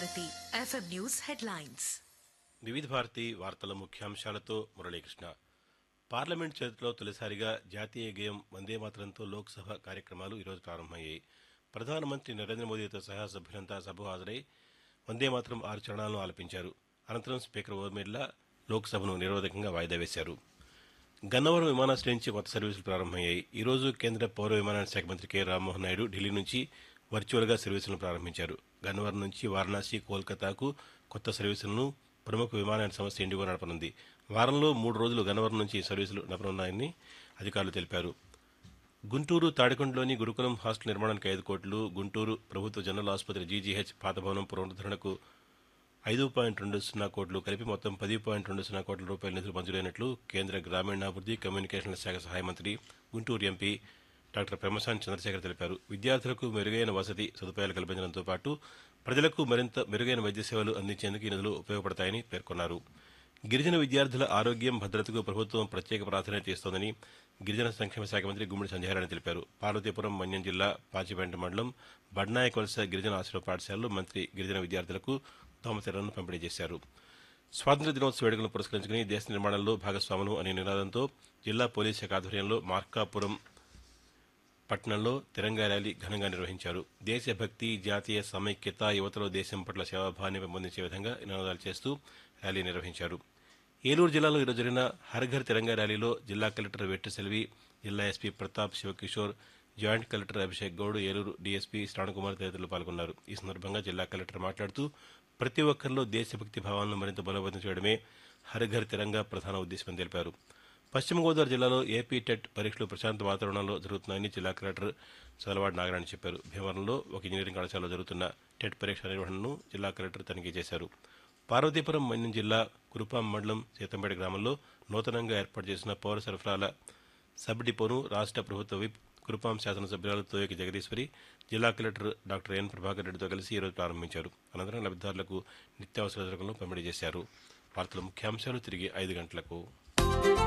Bharati FM news headlines వివిధ భారతి వార్తల ముఖ్యాంశాలతో Muralikrishna parliament చరిత్రలో తొలిసారిగా జాతీయ గేయం వందే మాతరంతో లోక్సభ కార్యక్రమాలు ఈరోజు ప్రారంభమయ్యాయి ప్రధానమంత్రి నరేంద్ర మోదీతో సహా సభ్యులంతా సభకు హాజరై వందే మాతరం ఆరు చరణాలను ఆలపించారు అనంతరం స్పీకర్ ఓం బిర్లా లోక్సభను నిరోధకంగా వాయిదా వేశారు గన్నవరం విమానాశ్రయం నుంచి కొత్త సర్వీసులు ప్రారంభమయ్యాయి ఈ రోజు కేంద్ర పౌర విమానయాన శాఖ మంత్రి కె రామ్మోహన్ నాయుడు ఢిల్లీ నుంచి వర్చువల్గా సర్వీసులను ప్రారంభించారు గన్నవరం నుంచి వారణాసి కోల్కతాకు కొత్త సర్వీసులను ప్రముఖ విమానయాన సంస్థ ఇండిగో నడపనుంది వారంలో మూడు రోజులు గన్నవరం నుంచి ఈ సర్వీసులు నడపనున్నాయని అధికారులు తెలిపారు గుంటూరు తాడికొండలోని గురుకులం హాస్టల్ నిర్మాణానికి ఐదు కోట్లు గుంటూరు ప్రభుత్వ జనరల్ ఆసుపత్రి జీజీహెచ్ పాత భవనం పునరుద్ధరణకు ఐదు పాయింట్ రెండు సున్నా కోట్లు కలిపి మొత్తం పది పాయింట్ రెండు సున్నా కోట్ల రూపాయల నిధులు మంజూరైనట్లు కేంద్ర గ్రామీణాభివృద్ధి కమ్యూనికేషన్ల శాఖ సహాయ మంత్రి గుంటూరు ఎంపీ డాక్టర్ పెమ్మసాని చంద్రశేఖర్ తెలిపారు విద్యార్థులకు మెరుగైన వసతి సదుపాయాలు కల్పించడంతో పాటు ప్రజలకు మరింత మెరుగైన వైద్య సేవలు అందించేందుకు ఈ నిధులు ఉపయోగపడతాయని పేర్కొన్నారు గిరిజన విద్యార్థుల ఆరోగ్యం భద్రతకు ప్రభుత్వం ప్రత్యేక ప్రాధాన్యత ఇస్తోందని గిరిజన సంక్షేమ శాఖ మంత్రి గుమ్మడి సంజయరాణి తెలిపారు పార్వతీపురం మన్యం జిల్లా పాచిపేంట మండలం బడ్నాయక వలస గిరిజన ఆశ్రమ పాఠశాలలో మంత్రి గిరిజన విద్యార్థులకు దోమతెరలను పంపిణీ చేశారు స్వాతంత్ర దినోత్సవ వేడుకలను పురస్కరించుకుని దేశ నిర్మాణంలో భాగస్వాములు అనే నినాదంతో జిల్లా పోలీస్ శాఖ ఆధ్వర్యంలో మార్కాపురం పట్టణంలో తిరంగా ర్యాలీ ఘనంగా నిర్వహించారు దేశభక్తి జాతీయ సమైక్యత యువతలో దేశం పట్ల సేవాభావాన్ని పెంపొందించే విధంగా నినాదాలు చేస్తూ ర్యాలీ నిర్వహించారు ఏలూరు జిల్లాలో ఈరోజు జరిగిన హర్ఘర్ తిరంగా ర్యాలీలో జిల్లా కలెక్టర్ వెట్టి సెల్వి జిల్లా SP Pratap Shivakishore joint collector Abhishek Goud Eluru DSP Sravanakumar తదితరులు పాల్గొన్నారు ఈ సందర్భంగా జిల్లా కలెక్టర్ మాట్లాడుతూ ప్రతి ఒక్కరిలో దేశభక్తి భావాలను మరింత బలోపేతం చేయడమే హర్ఘర్ తిరంగా ప్రధాన ఉద్దేశమని తెలిపారు పశ్చిమ గోదావరి జిల్లాలో ఏపీ టెట్ పరీక్షలు ప్రశాంత వాతావరణంలో జరుగుతున్నాయని జిల్లా కలెక్టర్ చలవాడి నాగరాణి చెప్పారు భీమవరంలో ఒక ఇంజనీరింగ్ కళాశాలలో జరుగుతున్న టెట్ పరీక్ష నిర్వహణను జిల్లా కలెక్టర్ తనిఖీ చేశారు పార్వతీపురం మన్యం జిల్లా కురుపాం మండలం సీతంపేట గ్రామంలో నూతనంగా ఏర్పాటు చేసిన పౌర సరఫరాల సబ్ డిపోను రాష్ట్ర ప్రభుత్వ విప్ కురుపాం శాసనసభ్యురాలు తోయకి జగదీశ్వరి జిల్లా కలెక్టర్ డాక్టర్ ఎన్ ప్రభాకర్ రెడ్డితో కలిసి ఈరోజు ప్రారంభించారు అనంతరం లబ్ధిదారులకు నిత్యావసర సరుకులను పంపిణీ చేశారు వార్తల ముఖ్యాంశాలు తిరిగి ఐదు గంటలకు